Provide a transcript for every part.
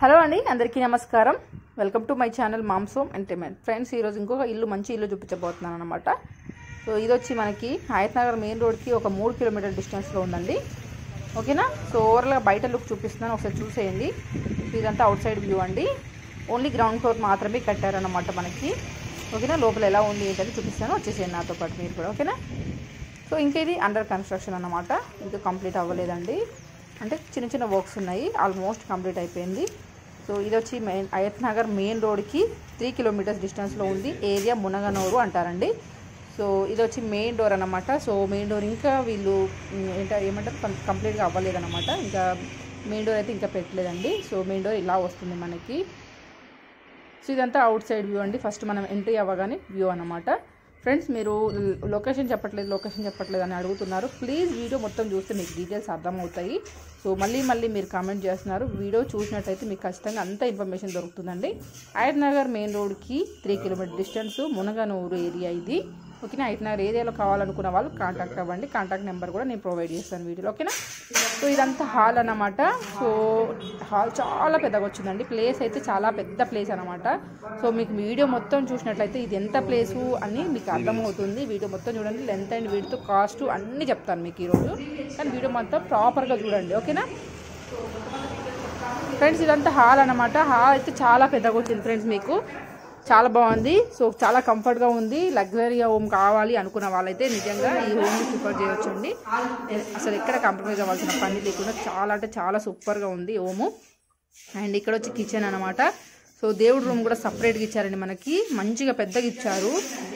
hello అండి అందరికీ నమస్కారం వెల్కమ్ టు మై ఛానల్ మామ్సోమ్ ఎంటర్టైన్మెంట్ ఫ్రెండ్స్ ఈరోజు ఇంకొక ఇల్లు మంచి ఇల్లు చూపించబోతున్నాను అనమాట సో ఇది వచ్చి మనకి హయత్ నగర్ మెయిన్ రోడ్కి ఒక మూడు కిలోమీటర్ డిస్టెన్స్లో ఉందండి ఓకేనా సో ఓవర్గా బయట లుక్ చూపిస్తున్నాను ఒకసారి చూసేయండి ఇదంతా అవుట్ సైడ్ వ్యూ అండి ఓన్లీ గ్రౌండ్ ఫ్లోర్ మాత్రమే కట్టారనమాట మనకి ఓకేనా లోపల ఎలా ఉంది ఏంటని చూపిస్తాను వచ్చేసేయండి నాతో పాటు మీరు కూడా ఓకేనా సో ఇంకా ఇది అండర్ కన్స్ట్రక్షన్ అన్నమాట ఇంకా కంప్లీట్ అవ్వలేదండి అంటే చిన్న చిన్న వర్క్స్ ఉన్నాయి ఆల్మోస్ట్ కంప్లీట్ అయిపోయింది సో ఇది వచ్చి మెయిన్ అయత్ నగర్ మెయిన్ రోడ్కి త్రీ కిలోమీటర్స్ డిస్టెన్స్లో ఉంది ఏరియా మునగనూరు అంటారండి సో ఇది వచ్చి మెయిన్ డోర్ అనమాట సో మెయిన్ డోర్ ఇంకా వీళ్ళు ఉమ్, ఏంట ఏమంటారు కం- కంప్లీట్గా అవ్వలేదన్నమాట ఇంకా మెయిన్ డోర్ అయితే ఇంకా పెట్టలేదండి సో మెయిన్ డోర్ ఇలా వస్తుంది మనకి సో ఇదంతా అవుట్ సైడ్ వ్యూ అండి ఫస్ట్ మనం ఎంట్రీ అవ్వగానే వ్యూ అన్నమాట ఫ్రెండ్స్ మీరు లొకేషన్ చెప్పట్లేదు లొకేషన్ చెప్పట్లేదు అని అడుగుతున్నారు ప్లీజ్ వీడియో మొత్తం చూస్తే మీకు డీటెయిల్స్ అర్థమవుతాయి సో మళ్ళీ మళ్ళీ మీరు కామెంట్ చేస్తున్నారు వీడియో చూసినట్టయితే మీకు ఖచ్చితంగా అంత ఇన్ఫర్మేషన్ దొరుకుతుందండి ఆయత్ నగర్ మెయిన్ రోడ్కి three kilometre distance Munaganuru area ఇది ఓకేనా అయితే నగర్ ఏరియాలో కావాలనుకున్న వాళ్ళు కాంటాక్ట్ అవ్వండి కాంటాక్ట్ నెంబర్ కూడా నేను ప్రొవైడ్ చేస్తాను వీడియోలో ఓకేనా సో ఇదంతా హాల్ అన్నమాట సో హాల్ చాలా పెద్దగా వచ్చిందండి ప్లేస్ అయితే చాలా పెద్ద ప్లేస్ అన్నమాట సో మీకు వీడియో మొత్తం చూసినట్లయితే ఇది ఎంత ప్లేసు అని మీకు అర్థమవుతుంది వీడియో మొత్తం చూడండి లెంత్ అండ్ వీడితో కాస్ట్ అన్నీ చెప్తాను మీకు ఈరోజు కానీ వీడియో మొత్తం ప్రాపర్గా చూడండి ఓకేనా ఫ్రెండ్స్ ఇదంతా హాల్ అన్నమాట హాల్ అయితే చాలా పెద్దగా వచ్చింది ఫ్రెండ్స్ మీకు చాలా బాగుంది సో చాలా కంఫర్ట్గా ఉంది లగ్జరీగా హోమ్ కావాలి అనుకున్న వాళ్ళైతే నిజంగా ఈ హోమ్ని ప్రిఫర్ చేయొచ్చండి అసలు ఎక్కడ కాంప్రమైజ్ అవ్వాల్సిన పని లేకుండా చాలా అంటే చాలా సూపర్గా ఉంది హోము అండ్ ఇక్కడ వచ్చి కిచెన్ అనమాట సో దేవుడి రూమ్ కూడా సపరేట్గా ఇచ్చారండి మనకి మంచిగా పెద్దగా ఇచ్చారు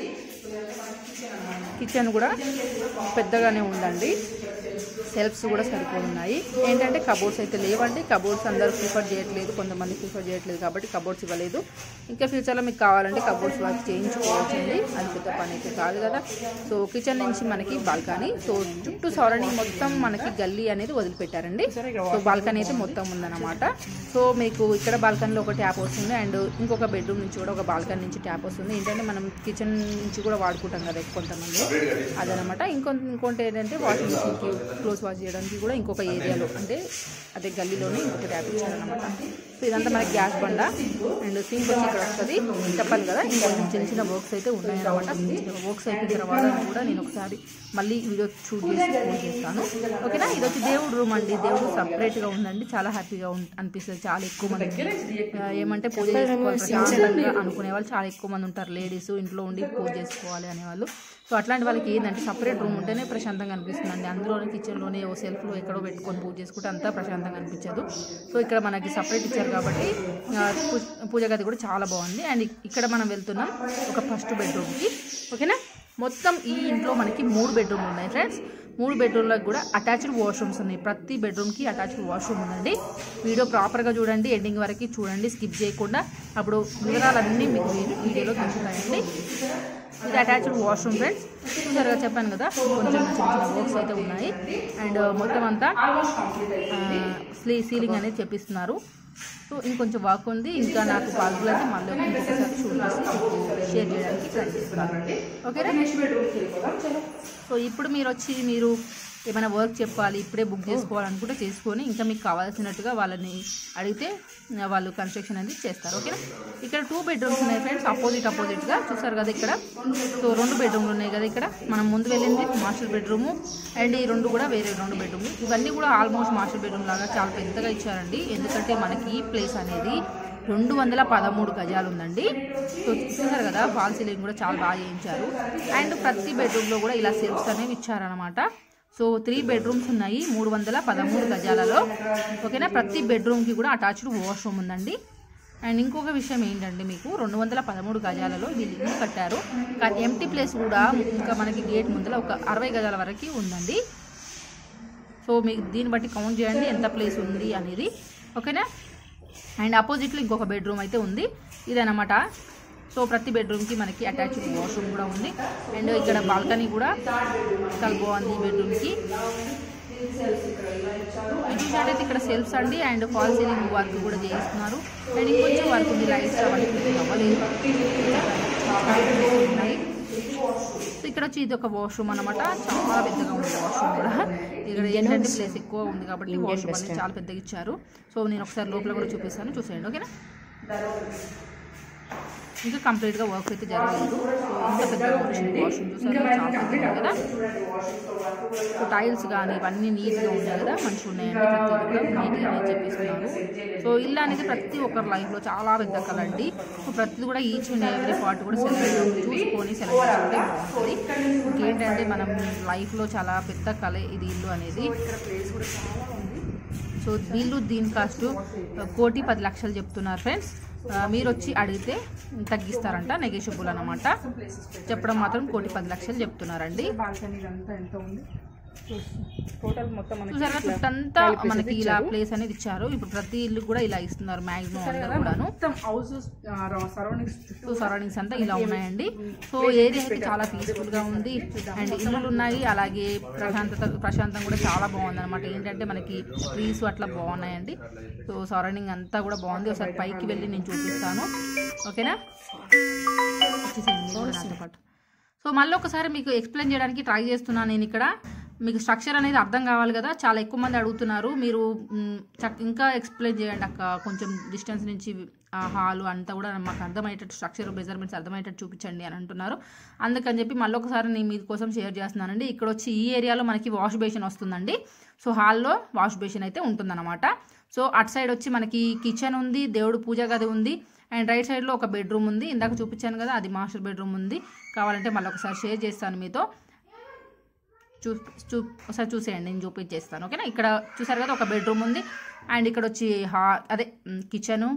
కిచెన్ కూడా పెద్దగానే ఉందండి సెల్ఫ్స్ కూడా సరిపోతున్నాయి ఏంటంటే కబోర్డ్స్ అయితే లేవండి కబోర్డ్స్ అందరూ ప్రిఫర్ చేయట్లేదు కొంతమంది ప్రిఫర్ చేయట్లేదు కాబట్టి కబోర్డ్స్ ఇవ్వలేదు ఇంకా ఫ్యూచర్లో మీకు కావాలంటే కబోర్డ్స్ వర్క్ చేయించుకోవచ్చండి అది పెద్ద పని అయితే కాదు కదా సో కిచెన్ నుంచి మనకి బాల్కనీ సో చుట్టూ సరౌండింగ్ మొత్తం మనకి గల్లీ అనేది వదిలిపెట్టారండి సో బాల్కనీ అయితే మొత్తం ఉందన్నమాట సో మీకు ఇక్కడ బాల్కనీలో ఒక ట్యాప్ వస్తుంది అండ్ ఇంకొక బెడ్రూమ్ నుంచి కూడా ఒక బాల్కనీ నుంచి ట్యాప్ వస్తుంది ఏంటంటే మనం కిచెన్ నుంచి కూడా వాడుకుంటాం కదా కొంతమంది అదనమాట ఇంకొంత ఇంకోటి ఏంటంటే వాషింగ్ మిషన్కి క్లోజ్ వాష్ చేయడానికి కూడా ఇంకొక ఏరియాలో అంటే అదే గల్లీలోనే ఇంకొక ట్యాప్ ఇచ్చారనమాట సో ఇదంతా మనకి గ్యాస్ బండ అండ్ సింక్ వచ్చి ఇక్కడ వస్తుంది చెప్పాను కదా ఇంకా చిన్న చిన్న వర్క్స్ అయితే ఉన్నాయన్నమాట చిన్న చిన్న వర్క్స్ అయిపోయిన తర్వాత కూడా నేను ఒకసారి మళ్ళీ వీడియో షూట్ చేసి ఫోన్ చేస్తాను ఓకేనా ఇది వచ్చి దేవుడు రూమ్ అండి దేవుడు సపరేట్గా ఉందండి చాలా హ్యాపీగా ఉం- అనిపిస్తుంది చాలా ఎక్కువ మంది ఆ, ఏమంటే పూజ చేసుకోవాలి ప్రశాంతంగా అనుకునే వాళ్ళు చాలా ఎక్కువ మంది ఉంటారు లేడీస్ ఇంట్లో ఉండి పూజ చేసుకోవాలి అనేవాళ్ళు సో అట్లాంటి వాళ్ళకి ఏంటంటే సపరేట్ రూమ్ ఉంటేనే ప్రశాంతంగా అనిపిస్తుందండి అందులోనే కిచెన్లోనే ఓ సెల్ఫ్లో ఎక్కడో పెట్టుకొని పూజ చేసుకుంటే అంతా ప్రశాంతంగా అనిపించదు సో ఇక్కడ మనకి సపరేట్ ఇచ్చారు కాబట్టి ఆ, పూ- పూజ గది కూడా చాలా బాగుంది అండ్ ఇక్కడ మనం వెళ్తున్నాం ఒక ఫస్ట్ బెడ్రూమ్కి ఓకేనా మొత్తం ఈ ఇంట్లో మనకి మూడు బెడ్రూమ్లు ఉన్నాయి ఫ్రెండ్స్ మూడు బెడ్రూమ్లకు కూడా అటాచ్డ్ వాష్రూమ్స్ ఉన్నాయి ప్రతి బెడ్రూమ్కి అటాచ్డ్ వాష్రూమ్ ఉందండి వీడియో ప్రాపర్గా చూడండి ఎండింగ్ వరకు చూడండి స్కిప్ చేయకుండా అప్పుడు వివరాలన్నీ మీకు వీ- వీడియోలో దొరుకుతాయండి ఇది అటాచ్డ్ వాష్రూమ్ ఫ్రెండ్స్ చూసారుగా చెప్పాను కదా కొంచెం చిన్న చిన్న వర్క్స్ అయితే ఉన్నాయి అండ్ మొత్తం అంతా స్లీ సీలింగ్ అనేది చెప్పిస్తున్నారు సో ఇంకొంచెం వర్క్ ఉంది ఇంకా నాకు పాల్గొలు అయితే మళ్ళీ ఇంకొకసారి షూట్ చేసి మీకు షేర్ చేయడానికి ట్రై చేస్తాను ఓకేనా సో ఇప్పుడు మీరు వచ్చి మీరు ఏమైనా వర్క్ చెప్పాలి ఇప్పుడే బుక్ చేసుకోవాలనుకుంటే చేసుకొని ఇంకా మీకు కావాల్సినట్టుగా వాళ్ళని అడిగితే ఆ, వాళ్ళు కన్స్ట్రక్షన్ అనేది చేస్తారు ఓకేనా ఇక్కడ టూ బెడ్రూమ్స్ ఉన్నాయి ఫ్రెండ్స్ అపోజిట్ అపోజిట్గా చూసారు కదా ఇక్కడ సో రెండు బెడ్రూమ్లు ఉన్నాయి కదా ఇక్కడ మనం ముందు వెళ్ళింది మాస్టర్ బెడ్రూము అండ్ ఈ రెండు కూడా వేరే రెండు బెడ్రూమ్లు ఇవన్నీ కూడా ఆల్మోస్ట్ మాస్టర్ బెడ్రూమ్ లాగా చాలా పెద్దగా ఇచ్చారండి ఎందుకంటే మనకి ఈ ప్లేస్ అనేది రెండు వందల పదమూడు గజాలు ఉందండి సో చూసారు కదా ఫాల్ సీలింగ్ కూడా చాలా బాగా చేయించారు అండ్ ప్రతి బెడ్రూమ్లో కూడా ఇలా సెల్ఫ్స్ అనేవి ఇచ్చారనమాట సో త్రీ బెడ్రూమ్స్ ఉన్నాయి మూడు వందల పదమూడు గజాలలో ఓకేనా ప్రతి బెడ్రూమ్కి కూడా అటాచ్డ్ వాష్రూమ్ ఉందండి అండ్ ఇంకొక విషయం ఏంటంటే మీకు రెండు వందల పదమూడు గజాలలో వీళ్ళు ఇల్లు కట్టారు కానీ ఎంటీ ప్లేస్ కూడా ఇంకా మనకి గేట్ ముందర ఒక అరవై గజాల వరకు ఉందండి సో మీకు దీన్ని బట్టి కౌంట్ చేయండి ఎంత ప్లేస్ ఉంది అనేది ఓకేనా అండ్ ఆపోజిట్లో ఇంకొక బెడ్రూమ్ అయితే ఉంది ఇదనమాట సో ప్రతి బెడ్రూమ్కి మనకి అటాచ్డ్ వాష్రూమ్ కూడా ఉంది అండ్ ఇక్కడ బాల్కనీ కూడా చాలా బాగుంది ఈ బెడ్రూమ్కి చూసినట్టయితే ఇక్కడ సెల్ఫ్స్ అండి అండ్ ఫాల్ సీలింగ్ వర్క్ కూడా చేయిస్తున్నారు అండ్ ఇంకొంచెం వర్క్ ఉంది లైట్స్ అవన్నీ ఫిట్టింగ్ అవ్వలేదు ఉన్నాయి సో ఇక్కడ వచ్చి ఇది ఒక వాష్రూమ్ అనమాట చాలా పెద్దగా ఉంది వాష్రూమ్ కూడా ఇక్కడ ఏంటంటే ప్లేస్ ఎక్కువ ఉంది కాబట్టి వాష్రూమ్ అనేది చాలా పెద్దగా ఇచ్చారు సో నేను ఒకసారి లోపల కూడా చూపిస్తాను చూసేయండి ఓకేనా ఇంకా కంప్లీట్గా వర్క్ అయితే జరగలేదు సో ఇంత పెద్దగా వచ్చింది వాష్రూమ్ చూసారు చాలా పెద్దగా ఉంది కదా సో టైల్స్ కానీ ఇవన్నీ నీట్గా ఉన్నాయి కదా మంచిగా ఉన్నాయండి ప్రతిదీ కూడా నీట్గా అని చెప్పేస్తున్నారు సో ఇల్లు అనేది ప్రతి ఒక్కరి లైఫ్లో చాలా పెద్ద కళ అండి సో ప్రతిది కూడా ఈచ్ అండ్ ఎవ్రీ పార్ట్ కూడా సెలెక్ట్ చూసుకొని సెలెక్ట్ చేసుకుంటే బాగుంటుంది ఇంకేంటంటే మనం లైఫ్లో చాలా పెద్ద కళ ఇది ఇల్లు అనేది సో వీళ్ళు దీని కాస్ట్ కోటి పది లక్షలు చెప్తున్నారు ఫ్రెండ్స్ ఆ, మీరు వచ్చి అడిగితే తగ్గిస్తారంట నెగోషియబుల్ అనమాట చెప్పడం మాత్రం కోటి పది లక్షలు చెప్తున్నారండి బాల్కనీ ఇదంతా ఎంత ఉంది టోటల్ మొత్తం మనకి చూసారా చుట్టంతా మనకి ఇలా ప్లేస్ అనేది ఇచ్చారు ఇప్పుడు ప్రతి ఇల్లు కూడా ఇలా ఇస్తున్నారు మాక్సిమం అందరూ కూడాను మొత్తం హౌస్ సరౌండింగ్స్ సో సరౌండింగ్స్ అంతా ఇలా ఉన్నాయండి సో ఏరియా అయితే చాలా పీస్ఫుల్ గా ఉంది అండ్ ఇల్లులు ఉన్నాయి అలాగే ప్రశాంతత ప్రశాంతం కూడా చాలా బాగుంది అనమాట ఏంటంటే మనకి ట్రీస్ అట్లా బాగున్నాయండి సో సరౌండింగ్ అంతా కూడా బాగుంది ఒకసారి పైకి వెళ్ళి నేను చూపిస్తాను ఓకేనా వచ్చేసేయండి మీరు కూడా నాతో పాటు సో మళ్ళీ ఒకసారి మీకు ఎక్స్ప్లెయిన్ చేయడానికి ట్రై చేస్తున్నాను నేను ఇక్కడ మీకు స్ట్రక్చర్ అనేది అర్థం కావాలి కదా చాలా ఎక్కువ మంది అడుగుతున్నారు మీరు మ్, చక్- ఇంకా ఎక్స్ప్లెయిన్ చేయండి అక్క కొంచెం డిస్టెన్స్ నుంచి ఆ హాల్ అంతా కూడా మాకు అర్థమయ్యేటట్టు స్ట్రక్చర్ మెజర్మెంట్స్ అర్థమయ్యేటట్టు చూపించండి అని అంటున్నారు అందుకని చెప్పి మళ్ళీ ఒకసారి నేను మీకోసం షేర్ చేస్తున్నానండి ఇక్కడ వచ్చి ఈ ఏరియాలో మనకి వాష్ బేసిన్ వస్తుందండి సో హాల్లో వాష్ బేసిన్ అయితే ఉంటుందన్నమాట సో అటు సైడ్ వచ్చి మనకి కిచెన్ ఉంది దేవుడు పూజ గది ఉంది అండ్ రైట్ సైడ్లో ఒక బెడ్రూమ్ ఉంది ఇందాక చూపించాను కదా అది మాస్టర్ బెడ్రూమ్ ఉంది కావాలంటే మళ్ళీ ఒకసారి షేర్ చేస్తాను మీతో చూ చూ ఒకసారి చూసేయండి నేను చూపించేస్తాను ఓకేనా ఇక్కడ చూసారు కదా ఒక బెడ్రూమ్ ఉంది అండ్ ఇక్కడ వచ్చి హా అదే కిచెను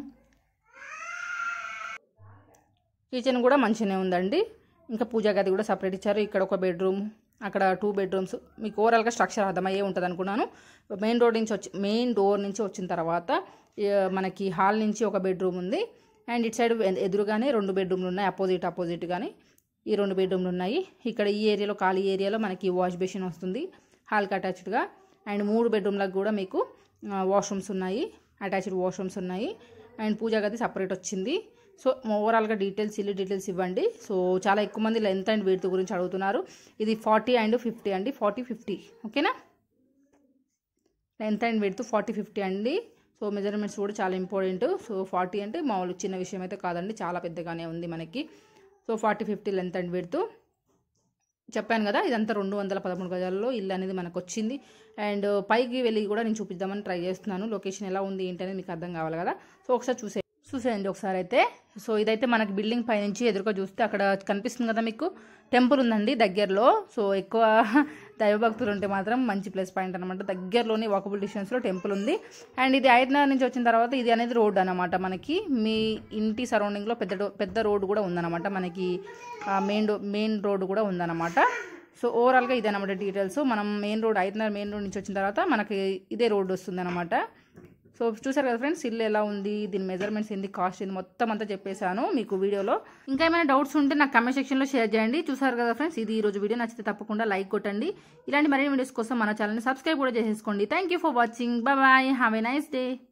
కిచెన్ కూడా మంచిగానే ఉందండి ఇంకా పూజా గది కూడా సపరేట్ ఇచ్చారు ఇక్కడ ఒక బెడ్రూమ్ అక్కడ టూ బెడ్రూమ్స్ మీకు ఓవరాల్గా స్ట్రక్చర్ అర్థమయ్యే ఉంటుంది అనుకున్నాను మెయిన్ రోడ్ నుంచి వచ్చి మెయిన్ డోర్ నుంచి వచ్చిన తర్వాత ఏ, మనకి హాల్ నుంచి ఒక బెడ్రూమ్ ఉంది అండ్ ఇటు సైడ్ ఎ- ఎదురుగానే రెండు బెడ్రూమ్లు ఉన్నాయి అపోజిట్ అపోజిట్ కానీ ఈ రెండు బెడ్రూమ్లు ఉన్నాయి ఇక్కడ ఈ ఏరియాలో ఖాళీ ఏరియాలో మనకి వాష్ బేసిన్ వస్తుంది హాల్కి అటాచ్డ్గా అండ్ మూడు బెడ్రూమ్లకు కూడా మీకు వాష్రూమ్స్ ఉన్నాయి అటాచ్డ్ వాష్రూమ్స్ ఉన్నాయి అండ్ పూజా గది సపరేట్ వచ్చింది సో ఓవరాల్గా డీటెయిల్స్ ఇల్లు డీటెయిల్స్ ఇవ్వండి సో చాలా ఎక్కువ మంది లెంత్ అండ్ వెయిట్ గురించి అడుగుతున్నారు ఇది ఫార్టీ అండ్ ఫిఫ్టీ అండి ఫార్టీ ఫిఫ్టీ ఓకేనా length and weight forty fifty అండి సో మెజర్మెంట్స్ కూడా చాలా ఇంపార్టెంట్ సో ఫార్టీ అంటే మామూలు చిన్న విషయం అయితే కాదండి చాలా పెద్దగానే ఉంది మనకి so forty fifty length and weight చెప్పాను కదా ఇదంతా రెండు వందల పదమూడు గజాల్లో ఇల్లు అనేది మనకు వచ్చింది అండ్ పైకి వెళ్ళి కూడా నేను చూపిద్దామని ట్రై చేస్తున్నాను లొకేషన్ ఎలా ఉంది ఏంటి అనేది మీకు అర్థం కావాలి కదా సో ఒకసారి చూసే చూసేయండి ఒకసారి అయితే సో ఇదైతే మనకి బిల్డింగ్ పైనుంచి ఎదురుగా చూస్తే అక్కడ కనిపిస్తుంది కదా మీకు టెంపుల్ ఉందండి దగ్గరలో సో ఎక్కువ దైవభక్తులు ఉంటే మాత్రం మంచి ప్లేస్ పాయింట్ అనమాట దగ్గరలోనే వాకబుల్ డిస్టెన్స్లో టెంపుల్ ఉంది అండ్ ఇది ఐదున్నర నుంచి వచ్చిన తర్వాత ఇది అనేది రోడ్ అనమాట మనకి మీ ఇంటి సరౌండింగ్లో పెద్ద డో- పెద్ద రోడ్ కూడా ఉందన్నమాట మనకి మెయిన్ మెయిన్ రోడ్ కూడా ఉందన్నమాట సో ఓవరాల్గా ఇదన్నమాట డీటెయిల్స్ మనం మెయిన్ రోడ్ ఐదున్నర మెయిన్ రోడ్ నుంచి వచ్చిన తర్వాత మనకి ఇదే రోడ్ వస్తుందన్నమాట సో చూసారు కదా ఫ్రెండ్స్ ఇల్లు ఎలా ఉంది దీని మెజర్మెంట్స్ ఏంది కాస్ట్ ఏంది మొత్తం అంతా చెప్పేశాను మీకు వీడియోలో ఇంకా ఏమైనా డౌట్స్ ఉంటే నాకు కమెంట్ సెక్షన్లో షేర్ చేయండి చూసారు కదా ఫ్రెండ్స్ ఇది ఈ రోజు వీడియో నచ్చితే తప్పకుండా లైక్ కొట్టండి ఇలాంటి మరిన్ని వీడియోస్ కోసం మన ఛానల్ని సబ్స్క్రైబ్ కూడా చేసేసుకోండి thank you for watching bye have a nice day